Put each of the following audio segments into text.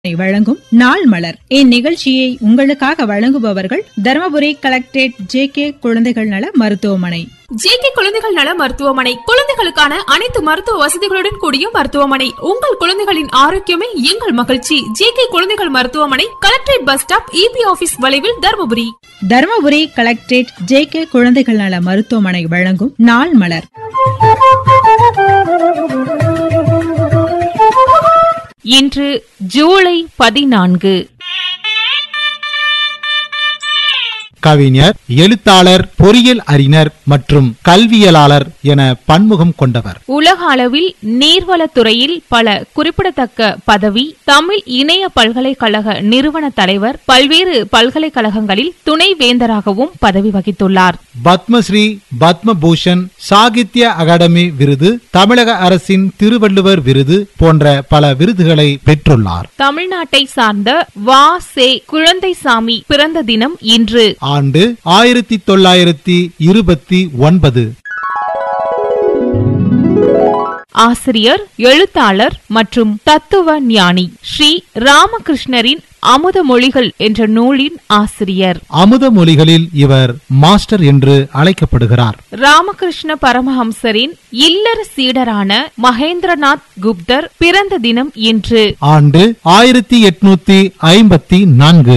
வழங்கும் நாள் மலர் இந்நிகழ்ச்சியை உங்களுக்காக வழங்குபவர்கள் தருமபுரி கலெக்டரேட் ஜே கே குழந்தைகள் நல மருத்துவமனை ஜேகே குழந்தைகள் நல மருத்துவமனை குழந்தைகளுக்கான அனைத்து மருத்துவ வசதிகளுடன் கூடிய மருத்துவமனை உங்கள் குழந்தைகளின் ஆரோக்கியமே எங்கள் மகிழ்ச்சி ஜேகே குழந்தைகள் மருத்துவமனை collectorate bus stop EB office வளைவில் Dharmapuri Dharmapuri collectorate J K குழந்தைகள் நல மருத்துவமனை வழங்கும் நாள் மலர் இன்று ஜூலை பதினான்கு கவிஞர் எழுத்தாளர் பொறியியல் அறிஞர் மற்றும் கல்வியலாளர் என பன்முகம் கொண்டவர் உலக அளவில் நீர்வளத்துறையில் பல குறிப்பிடத்தக்க பதவி தமிழ் இணைய பல்கலைக்கழக நிறுவன தலைவர் பல்வேறு பல்கலைக்கழகங்களில் துணை வேந்தராகவும் பதவி வகித்துள்ளார் பத்மஸ்ரீ பத்மபூஷன் சாகித்ய அகாடமி விருது தமிழக அரசின் திருவள்ளுவர் விருது போன்ற பல விருதுகளை பெற்றுள்ளார் தமிழ்நாட்டை சார்ந்த வா சே குழந்தைசாமி பிறந்த தினம் இன்று ஆண்டு ஆயிரத்தி தொள்ளாயிரத்தி இருபத்தி ஒன்பது ஆசிரியர் எழுத்தாளர் மற்றும் தத்துவ ஞானி ஸ்ரீ ராமகிருஷ்ணரின் அமுத மொழிகள் என்ற நூலின் ஆசிரியர் அமுத மொழிகளில் இவர் மாஸ்டர் என்று அழைக்கப்படுகிறார் ராமகிருஷ்ண பரமஹம்சரின் இல்லற சீடரான மகேந்திரநாத் குப்தர் பிறந்த தினம் இன்று ஆண்டு ஆயிரத்தி எட்நூத்தி ஐம்பத்தி நான்கு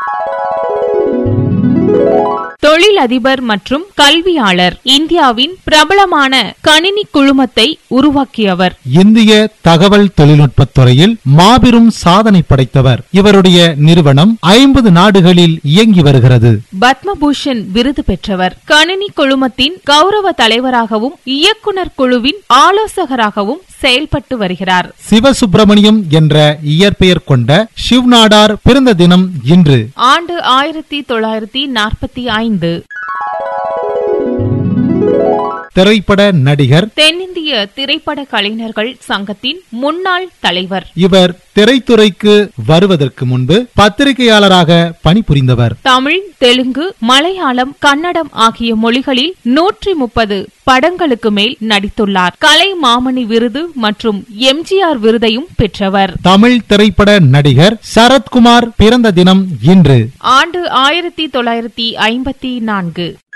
தொழிலதிபர் மற்றும் கல்வியாளர் இந்தியாவின் பிரபலமான கணினி குழுமத்தை உருவாக்கியவர் இந்திய தகவல் தொழில்நுட்பத் துறையில் மாபெரும் சாதனை படைத்தவர் இவருடைய நிறுவனம் ஐம்பது நாடுகளில் இயங்கி வருகிறது பத்மபூஷன் விருது பெற்றவர் கணினி குழுமத்தின் கௌரவ தலைவராகவும் இயக்குனர் குழுவின் ஆலோசகராகவும் செயல்பட்டு வருகிறார் சிவசுப்பிரமணியம் என்ற இயற்பெயர் கொண்ட சிவ்நாடார் பிறந்த தினம் இன்று ஆண்டு ஆயிரத்தி தொள்ளாயிரத்தி நாற்பத்தி ஐந்து திரைப்பட நடிகர் தென்னிந்திய திரைப்பட கலைஞர்கள் சங்கத்தின் முன்னாள் தலைவர் இவர் திரைத்துறைக்கு வருவதற்கு முன்பு பத்திரிகையாளராக பணிபுரிந்தவர் தமிழ் தெலுங்கு மலையாளம் கன்னடம் ஆகிய மொழிகளில் நூற்றி முப்பது படங்களுக்கு மேல் நடித்துள்ளார் கலை மாமணி விருது மற்றும் எம்ஜிஆர் விருதையும் பெற்றவர் தமிழ் திரைப்பட நடிகர் சரத்குமார் பிறந்த தினம் இன்று ஆண்டு ஆயிரத்தி தொள்ளாயிரத்தி ஐம்பத்தி நான்கு